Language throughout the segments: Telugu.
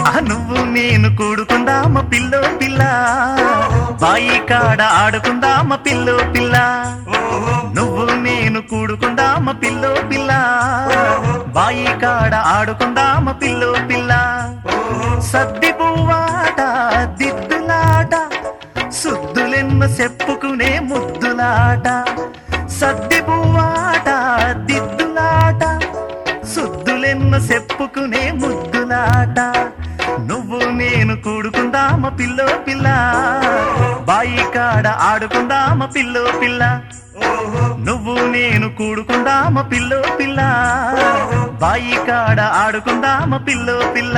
ఆ నువ్వు నేను కూడుకుందామ పిల్లో పిల్ల బాయి కాడ ఆడుకుందామ పిల్లో పిల్ల నువ్వు నేను కూడుకుందామ పిల్లో పిల్ల బాయి కాడ ఆడుకుందామ పిల్లో పిల్ల సద్ది పువ్వాట దిద్దులాట సుద్దులెన్న చెప్పుకునే ముద్దులాట సద్ది పువ్వాట దిద్దులాట సుద్దులెన్న చెప్పుకునే ముద్దులాట నువ్వు నేను కూడుకుందామ పిల్లో పిల్ల బాయి కాడ ఆడుకుందామ పిల్లో పిల్ల నువ్వు నేను కూడుకుందామ పిల్లో పిల్ల బాయి కాడ ఆడుకుందామ పిల్లో పిల్ల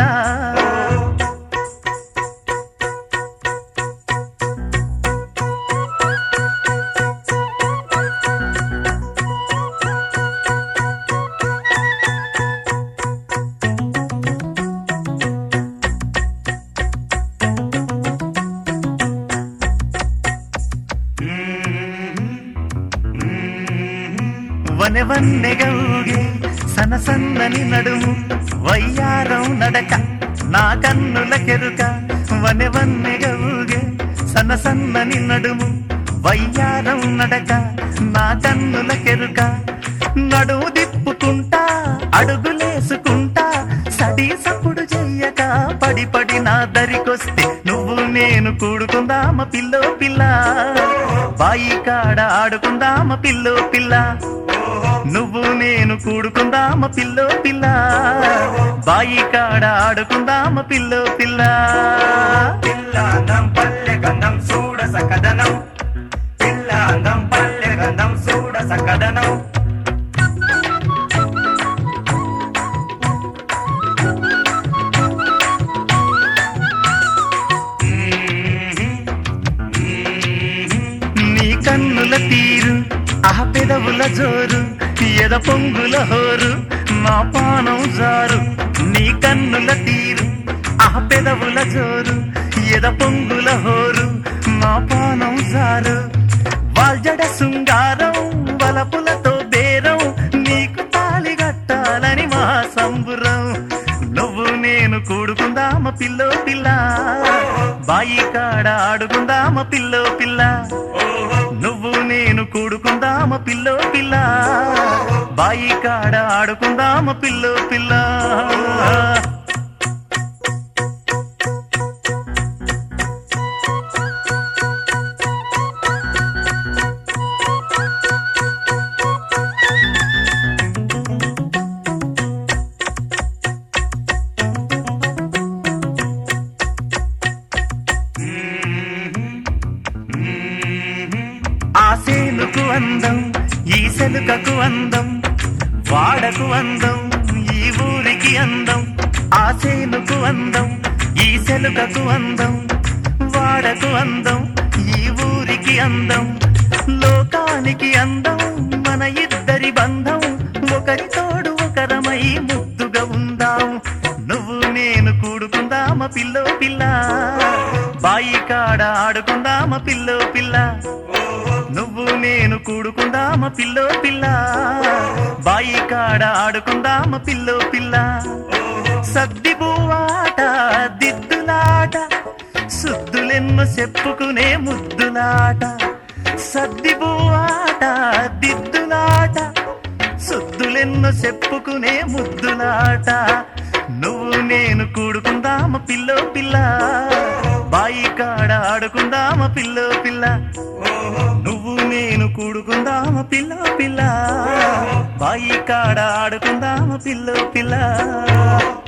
వనె వన్నెగౌగే సన సన్నని నడుము వయ్యారం నడక నా కన్నుల కెరుక వనె వన్నెగౌగే సన సన్నని నడుము వయ్యారం నడక నా కన్నుల కెరుక నడుము దిప్పుకుంటా అడుగులేసుకుంటా సడి సప్పుడు చెయ్యక పడి పడి నా దరికొస్తే నువ్వు నేను కూడుకుందామ పిల్లో పిల్ల బాయి కాడ ఆడుకుందామ పిల్లో పిల్ల నువ్వు నేను కూడుకుందామ పిల్లో పిల్ల బాయి కాడ ఆడుకుందామ పిల్లో పిల్ల పిల్లాందం పల్లె గంధం చూడ సకదనం పిల్లాందం పల్లె గంధం చూడ సకదనం నీ కన్నుల తీరు ఆ పెదవుల జోరు ఎద పొంగుల హోరు నా పానం జారు నీ కన్నుల తీరు ఆ పెదవుల జోరు ఎద పొంగుల హోరు నా పానం జారు వాల్జడ శృంగారం వలపులతో బేరం నీకు తాళి కట్టాలని మా సంబురం నువ్వు నేను కూడుకుందామ పిల్లో పిల్ల బాయి కాడ ఆడుకుందామ పిల్లో పిల్ల నువ్వు నేను కూడుకుందామ పిల్లో పిల్ల బాయి కాడ ఆడుకుందామ పిల్లో పిల్ల ఆ సేనుకు అందం ఈ సెలుకకు అందం వాడకు అందం ఈ ఊరికి అందం ఆ సేనుకు అందం ఈ సెలుకకు అందం వాడకు అందం ఈ ఊరికి అందం లోకానికి అందం మన ఇద్దరి బంధం ఒకరి తోడు ఒకరమై ముద్దుగా ఉందాం నువ్వు నేను కూడుకుందామ పిల్లో పిల్ల బాయి కాడ ఆడుకుందామ పిల్లో పిల్ల నువ్వు నేను కూడుకుందామ పిల్లో పిల్ల బాయి కాడ ఆడుకుందామ పిల్లో పిల్ల సద్ది బువ్వాట దిద్దులాట సుద్దులెన్నో చెప్పుకునే ముద్దులాట సద్ది బువ్వాట దిద్దులాట సుద్దులెన్నో చెప్పుకునే ముద్దులాట నువ్వు నేను కూడుకుందామ పిల్లో పిల్ల బాయి కాడ ఆడుకుందామ పిల్లో పిల్ల నువ్వు నేను కూడుకుందామ పిల్లో పిల్ల బాయి కాడ ఆడుకుందామ పిల్లో పిల్ల